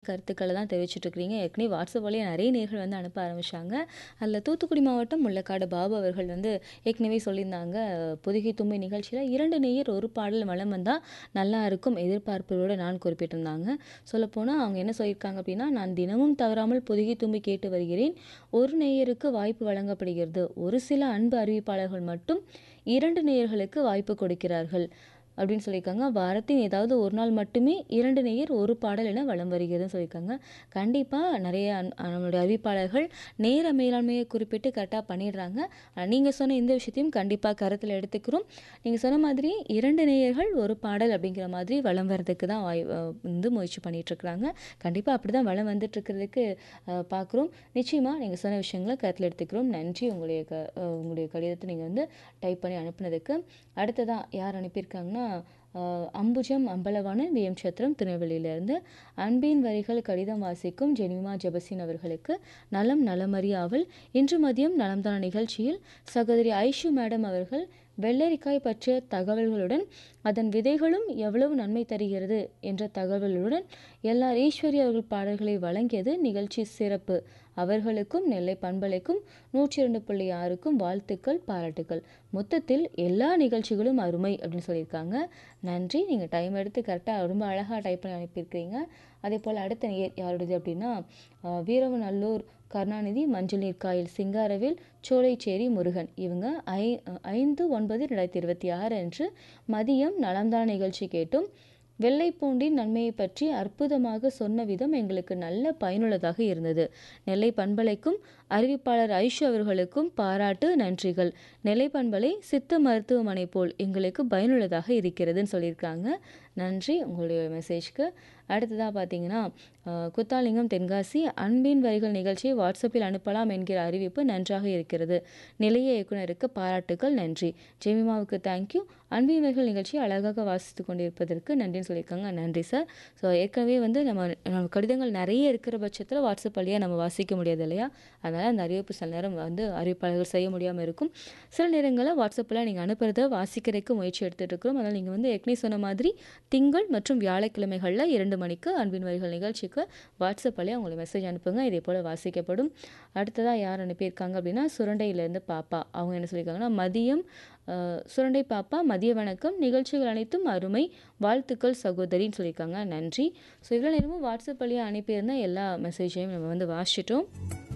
கருத்துக்களை தான் தெரிவிச்சிட்ருக்கிறீங்க ஏற்கனவே வாட்ஸ்அப் வழியாக நிறைய நேர்கள் வந்து அனுப்ப ஆரம்பித்தாங்க அதில் தூத்துக்குடி மாவட்டம் முள்ளக்காடு பாபு அவர்கள் வந்து ஏற்கனவே சொல்லியிருந்தாங்க பொதுகை தும்பி நிகழ்ச்சியில் இரண்டு நேயர் ஒரு பாடல் வளம் வந்தால் நல்லா இருக்கும் எதிர்பார்ப்போடு நான் குறிப்பிட்டிருந்தாங்க சொல்லப்போனால் அவங்க என்ன சொல்லியிருக்காங்க அப்படின்னா நான் தினமும் தவறாமல் பொதுகை தும்பி கேட்டு வருகிறேன் ஒரு நேயருக்கு வாய்ப்பு வழங்கப்படுகிறது ஒரு சில அன்பு அறிவிப்பாளர்கள் மட்டும் இரண்டு நேயர்களுக்கு வாய்ப்பு கொடுக்கிறார்கள் அப்படின்னு சொல்லியிருக்காங்க வாரத்தின் ஏதாவது ஒரு நாள் மட்டுமே இரண்டு நேயர் ஒரு பாடல் என வலம் வருகிறதுன்னு சொல்லியிருக்காங்க கண்டிப்பாக நிறைய அன்- நம்மளுடைய அறிவிப்பாளர்கள் நேர மேலாண்மையை குறிப்பிட்டு கரெக்டாக பண்ணிடுறாங்க நீங்கள் சொன்ன இந்த விஷயத்தையும் கண்டிப்பாக கருத்தில் எடுத்துக்கிறோம் நீங்கள் சொன்ன மாதிரி இரண்டு நேயர்கள் ஒரு பாடல் அப்படிங்கிற மாதிரி வலம் வர்றதுக்கு தான் வாய் அஹ் வந்து முயற்சி பண்ணிட்டு இருக்கிறாங்க கண்டிப்பாக அப்படி தான் வலம் வந்துட்டு இருக்கிறதுக்கு பார்க்குறோம் நிச்சயமாக நீங்கள் சொன்ன விஷயங்களை கருத்தில் எடுத்துக்கிறோம் நன்றி உங்களுடைய க அஹ் உங்களுடைய கடிதத்தை நீங்கள் வந்து டைப் பண்ணி அனுப்புனதுக்கு அடுத்ததாக யார் அனுப்பியிருக்காங்கன்னா அஹ் அம்புஜம் அம்பலவாணன் வி எம் சத்திரம் திருநெல்வேலியிலிருந்து அன்பின் வரிகள் கடிதம் வாசிக்கும் ஜெனிமா ஜெபசின் அவர்களுக்கு நலம் நலமறியாவல் இன்று மதியம் நலம்தான நிகழ்ச்சியில் சகோதரி ஐஷு மேடம் அவர்கள் வெள்ளரிக்காய் பற்றிய தகவல்களுடன் அதன் விதைகளும் எவ்வளவு நன்மை தருகிறது என்ற தகவலுடன் எல்லார் ஈஸ்வரி அவர்கள் பாடல்களை வழங்கியது நிகழ்ச்சி சிறப்பு அவர்களுக்கும் நெல்லை பண்பலைக்கும் நூற்றி இரண்டு புள்ளி ஆறுக்கும் வாழ்த்துக்கள் பாராட்டுக்கள் மொத்தத்தில் எல்லா நிகழ்ச்சிகளும் அருமை அப்படின்னு சொல்லியிருக்காங்க நன்றி நீங்கள் டைம் எடுத்து கரெக்டாக ரொம்ப அழகாக டைப் பண்ணி அனுப்பியிருக்கிறீங்க அதே போல் அடுத்த நேயர் யாருடையது அப்படின்னா அஹ், வீரவநல்லூர் கருணாநிதி மஞ்சள் நீர்க்காயில் சிங்காரவேல் சோலைச்சேரி முருகன் இவங்க ஐ ஐந்து ஒன்பது ரெண்டாயிரத்தி இருபத்தி ஆறு அன்று மதியம் நலம்தான் நிகழ்ச்சி கேட்டும் வெள்ளைப்பூண்டின் நன்மையை பற்றி அற்புதமாக சொன்ன விதம் எங்களுக்கு நல்ல பயனுள்ளதாக இருந்தது நெல்லை பண்பலைக்கும் அறிவிப்பாளர் ஐஷு அவர்களுக்கும் பாராட்டு நன்றிகள் நெல்லை பண்பலை சித்த மருத்துவமனை போல் எங்களுக்கு பயனுள்ளதாக இருக்கிறதுன்னு சொல்லியிருக்காங்க நன்றி உங்களுடைய மெசேஜ்க்கு அடுத்ததாக பார்த்தீங்கன்னா அஹ், குத்தாலிங்கம் தென்காசி அன்பின் வரிகள் நிகழ்ச்சியை வாட்ஸ்அப்பில் அனுப்பலாம் என்கிற அறிவிப்பு நன்றாக இருக்கிறது நிலைய இயக்குனருக்கு பாராட்டுக்கள் நன்றி ஜெமிமாவுக்கு தேங்க்யூ அன்பின் வரிகள் நிகழ்ச்சியை அழகாக வாசித்து கொண்டிருப்பதற்கு நன்றின்னு சொல்லியிருக்காங்க நன்றி சார் ஸோ ஏற்கனவே வந்து நம்ம நம்ம கடிதங்கள் நிறைய இருக்கிற பட்சத்தில் வாட்ஸ்அப் வழியாக நம்ம வாசிக்க முடியாது இல்லையா அதனால் அந்த அறிவிப்பு சில நேரம் வந்து அறிவிப்பாளர்கள் செய்ய முடியாமல் இருக்கும் சில நேரங்களில் வாட்ஸ்அப்பில் நீங்கள் அனுப்புறத வாசிக்கிறதுக்கு முயற்சி எடுத்துகிட்டு இருக்கிறோம் அதனால் நீங்கள் வந்து ஏற்கனவே சொன்ன மாதிரி திங்கள் மற்றும் வியாழக்கிழமைகளில் இரண்டு மணிக்கு அன்பின் வரிகள் நிகழ்ச்சிக்கு வாட்ஸ்அப் வழியாக உங்களுக்கு மெசேஜ் அனுப்புங்க இதே போல் வாசிக்கப்படும் அடுத்ததாக யார் அனுப்பியிருக்காங்க அப்படின்னா சுரண்டையிலேருந்து பாப்பா அவங்க என்ன சொல்லியிருக்காங்கன்னா மதியம் அஹ், சுரண்டை பாப்பா மதிய வணக்கம் நிகழ்ச்சிகள் அனைத்தும் அருமை வாழ்த்துக்கள் சகோதரின்னு சொல்லியிருக்காங்க நன்றி ஸோ இவ்வளோ நேரமும் வாட்ஸ்அப் வழியாக அனுப்பியிருந்த எல்லா மெசேஜையும் நம்ம வந்து வாசிச்சிட்டோம்